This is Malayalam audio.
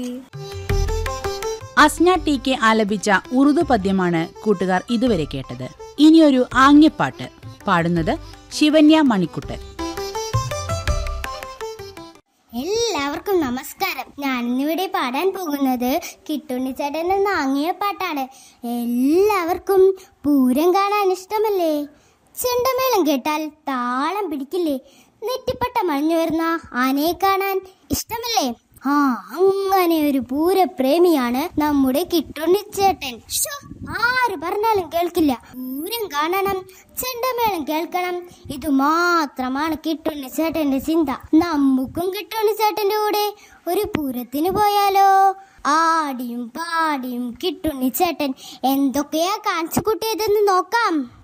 അസ്ന ടി കെ ആലപിച്ച ഉറുദു പദ്യമാണ് കൂട്ടുകാർ ഇതുവരെ കേട്ടത് ഇനിയൊരു ആംഗ്യപ്പാട്ട് പാടുന്നത് ശിവന്യ മണിക്കുട്ടൻ എല്ലാവർക്കും നമസ്കാരം ഞാൻ ഇന്നിവിടെ പാടാൻ പോകുന്നത് കിട്ടുണ്ണിച്ചേട്ടൻ എന്ന ആങ്ങിയ പാട്ടാണ് എല്ലാവർക്കും പൂരം കാണാൻ ഇഷ്ടമല്ലേ ചെണ്ടമേളം കേട്ടാൽ താളം പിടിക്കില്ലേ നെറ്റിപ്പട്ട മണിഞ്ഞു വരുന്ന ആനയെ കാണാൻ ഇഷ്ടമല്ലേ ആ അങ്ങനെ ഒരു പൂരപ്രേമിയാണ് നമ്മുടെ കിട്ടുണ്ണിച്ചേട്ടൻ ശ്ശോ, ആര് പറഞ്ഞാലും കേൾക്കില്ല പൂരം കാണണം ചെണ്ടമേളം കേൾക്കണം ഇത് മാത്രമാണ് കിട്ടുണ്ണിച്ചേട്ടന്റെ ചിന്ത നമുക്കും കിട്ടുണ്ണിച്ചേട്ടന്റെ കൂടെ ഒരു പൂരത്തിന് പോയാലോ ആടിയും പാടിയും കിട്ടുണ്ണിച്ചേട്ടൻ എന്തൊക്കെയാ കാണിച്ചു കൂട്ടിയതെന്ന് നോക്കാം